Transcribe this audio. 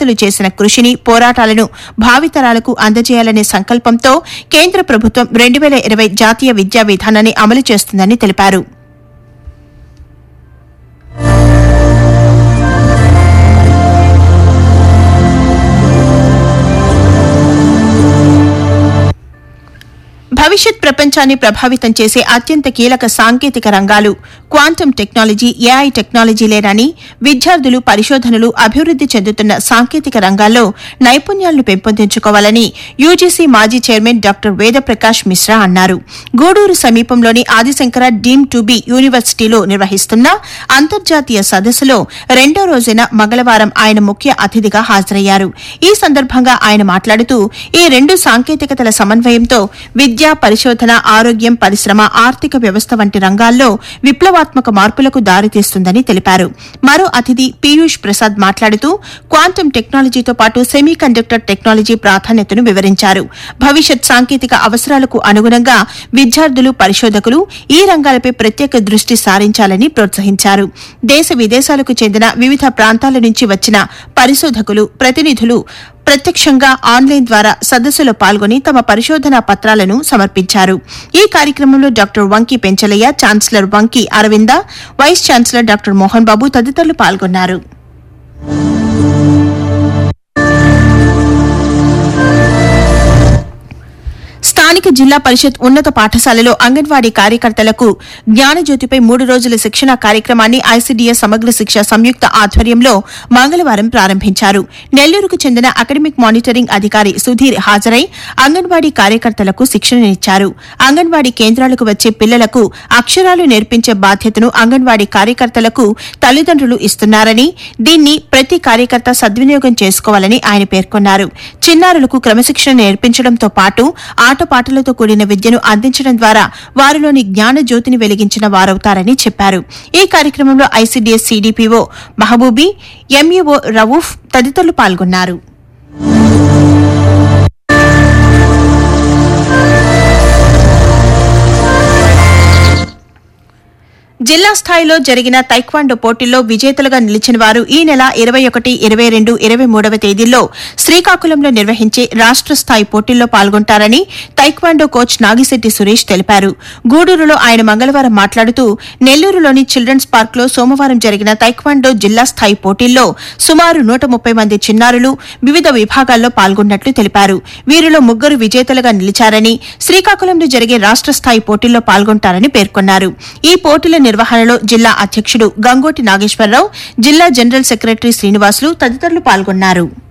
విద్యార్థులు చేసిన కృషిని పోరాటాలను భావితరాలకు అందజేయాలనే సంకల్పంతో కేంద్ర ప్రభుత్వం రెండు వేల ఇరవై జాతీయ విద్యా విధానాన్ని అమలు చేస్తుందని తెలిపారు భవిష్యత్ ప్రపంచాన్ని ప్రభావితం చేసే అత్యంత కీలక సాంకేతిక రంగాలు క్వాంటమ్ టెక్నాలజీ ఏఐ టెక్నాలజీలేనని విద్యార్థులు పరిశోధనలు అభివృద్ది చెందుతున్న సాంకేతిక రంగాల్లో నైపుణ్యాలను పెంపొందించుకోవాలని యూజీసీ మాజీ చైర్మన్ డాక్టర్ వేదప్రకాష్ మిశ్రా అన్నారు గూడూరు సమీపంలోని ఆదిశంకర డీమ్ టు బి యూనివర్సిటీలో నిర్వహిస్తున్న అంతర్జాతీయ సదస్సులో రెండో రోజున మంగళవారం ఆయన ముఖ్య అతిథిగా హాజరయ్యారు ఈ సందర్భంగా ఆయన మాట్లాడుతూ ఈ రెండు సాంకేతికతల సమన్వయంతో విద్య పరిశోధన ఆరోగ్యం పరిశ్రమ ఆర్థిక వ్యవస్థ వంటి రంగాల్లో విప్లవాత్మక మార్పులకు దారితీస్తుందని తెలిపారు మరో అతిథి పీయూష్ ప్రసాద్ మాట్లాడుతూ క్వాంటమ్ టెక్నాలజీతో పాటు సెమీ కండక్టర్ టెక్నాలజీ ప్రాధాన్యతను వివరించారు భవిష్యత్ సాంకేతిక అవసరాలకు అనుగుణంగా విద్యార్థులు పరిశోధకులు ఈ రంగాలపై ప్రత్యేక దృష్టి సారించాలని ప్రోత్సహించారు దేశ విదేశాలకు చెందిన వివిధ ప్రాంతాల నుంచి వచ్చిన పరిశోధకులు ప్రతినిధులు ప్రత్యక్షంగా ఆన్లైన్ ద్వారా సదస్సులో పాల్గొని తమ పరిశోధనా పత్రాలను సమర్పించారు ఈ కార్యక్రమంలో doctor Vanki Penchalaiah chancellor Vanki Aravinda vice chancellor doctor Mohan Babu తదితరులు పాల్గొన్నారు స్థానిక జిల్లా పరిషత్ ఉన్నత పాఠశాలలో అంగన్వాడీ కార్యకర్తలకు జ్ఞానజ్యోతిపై మూడు రోజుల శిక్షణ కార్యక్రమాన్ని ఐసీడీఎస్ సమగ్ర శిక్ష సంయుక్త ఆధ్వర్యంలో మంగళవారం ప్రారంభించారు నెల్లూరుకు చెందిన అకాడమిక్ మానిటరింగ్ అధికారి సుధీర్ హాజరై అంగన్వాడీ కార్యకర్తలకు శిక్షణనిచ్చారు అంగన్వాడీ కేంద్రాలకు వచ్చే పిల్లలకు అక్షరాలు నేర్పించే బాధ్యతను అంగన్వాడీ కార్యకర్తలకు తల్లిదండ్రులు ఇస్తున్నారని దీన్ని ప్రతి కార్యకర్త సద్వినియోగం చేసుకోవాలని ఆయన పేర్కొన్నారు చిన్నారులకు క్రమశిక్షణ నేర్పించడంతో పాటు ఆటపాటలతో కూడిన విద్యను అందించడం ద్వారా వారిలోని జ్ఞాన జ్యోతిని వెలిగించిన వారవుతారని చెప్పారు ఈ కార్యక్రమంలో ICDS CDPO Mahaboobi MEO Rauf తదితరులు పాల్గొన్నారు జిల్లా స్థాయిలో జరిగిన తైక్వాండో పోటీల్లో విజేతలుగా నిలిచిన వారు ఈ నెల ఇరవై ఒకటి ఇరవై రెండు ఇరవై మూడవ తేదీల్లో శ్రీకాకుళంలో నిర్వహించే రాష్ట్ర స్థాయి పోటీల్లో పాల్గొంటారని తైక్వాండో కోచ్ నాగిశెట్టి సురేష్ తెలిపారు గూడూరులో ఆయన మంగళవారం మాట్లాడుతూ నెల్లూరులోని చిల్డ్రన్స్ పార్క్లో సోమవారం జరిగిన తైక్వాండో జిల్లా స్థాయి పోటీల్లో సుమారు నూట ముప్పై మంది చిన్నారులు వివిధ విభాగాల్లో పాల్గొన్నట్లు తెలిపారు వీరిలో ముగ్గురు విజేతలుగా నిలిచారని శ్రీకాకుళంలో జరిగే రాష్ట్ర స్థాయి పోటీల్లో పాల్గొంటారని పేర్కొన్నారు ఈ పోటీల నిర్వహణలో జిల్లా అధ్యక్షుడు గంగోటి నాగేశ్వరరావు జిల్లా జనరల్ సెక్రటరీ శ్రీనివాసులు తదితరులు పాల్గొన్నారు